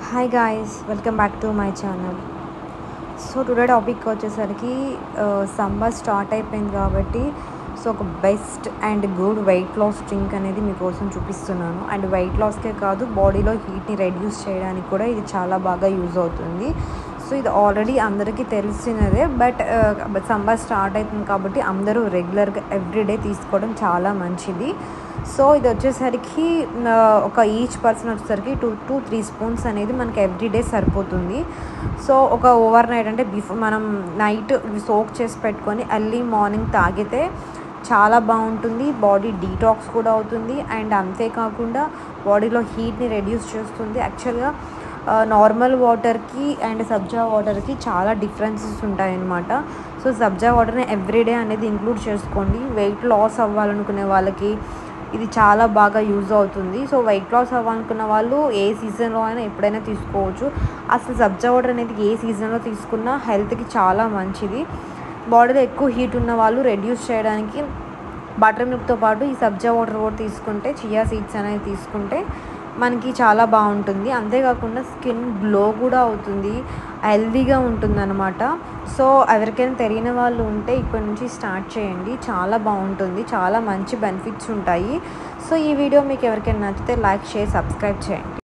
hi guys welcome back to my channel so today topic వచ్చేసరికి summer start అయిపోయింది కాబట్టి so ఒక best and good weight loss drink అనేది మీకోసం చూపిస్తున్నాను అండ్ వెయిట్ లాస్కే కాదు బాడీలో హీట్ని రెడ్యూస్ చేయడానికి కూడా ఇది చాలా బాగా యూజ్ అవుతుంది సో ఇది ఆల్రెడీ అందరికీ తెలిసినదే బట్ సమ్మర్ స్టార్ట్ అవుతుంది కాబట్టి అందరూ రెగ్యులర్గా ఎవ్రీడే తీసుకోవడం చాలా మంచిది సో ఇది వచ్చేసరికి ఆ, ఒక ఈచ్ పర్సన్ వచ్చేసరికి టూ టూ త్రీ స్పూన్స్ అనేది మనకి ఎవ్రీడే సరిపోతుంది సో ఒక ఓవర్ నైట్ అంటే బిఫోర్ మనం నైట్ సోక్ చేసి పెట్టుకొని ఎర్లీ మార్నింగ్ తాగితే చాలా బాగుంటుంది బాడీ డీటాక్స్ కూడా అవుతుంది అండ్ అంతేకాకుండా బాడీలో హీట్ని రెడ్యూస్ చేస్తుంది యాక్చువల్గా నార్మల్ వాటర్కి అండ్ సబ్జా వాటర్కి చాలా డిఫరెన్సెస్ ఉంటాయన్నమాట సో సబ్జా వాటర్ని ఎవ్రీడే అనేది ఇంక్లూడ్ చేసుకోండి వెయిట్ లాస్ అవ్వాలనుకునే వాళ్ళకి ఇది చాలా బాగా యూజ్ అవుతుంది సో వెయిట్ లాస్ అవ్వాలనుకున్న వాళ్ళు ఏ సీజన్లో అయినా ఎప్పుడైనా తీసుకోవచ్చు అసలు సబ్జా వాటర్ అనేది ఏ సీజన్లో తీసుకున్నా హెల్త్కి చాలా మంచిది బాడీలో ఎక్కువ హీట్ ఉన్న వాళ్ళు రెడ్యూస్ చేయడానికి బటర్ మిల్క్తో పాటు ఈ సబ్జా వాటర్ కూడా తీసుకుంటే చియా సీడ్స్ అనేది తీసుకుంటే మనకి చాలా బాగుంటుంది అంతేకాకుండా స్కిన్ గ్లో కూడా అవుతుంది హెల్దీగా ఉంటుంది అనమాట సో ఎవరికైనా తెలియని వాళ్ళు ఉంటే ఇప్పటి నుంచి స్టార్ట్ చేయండి చాలా బాగుంటుంది చాలా మంచి బెనిఫిట్స్ ఉంటాయి సో ఈ వీడియో మీకు ఎవరికైనా నచ్చితే లైక్ షేర్ సబ్స్క్రైబ్ చేయండి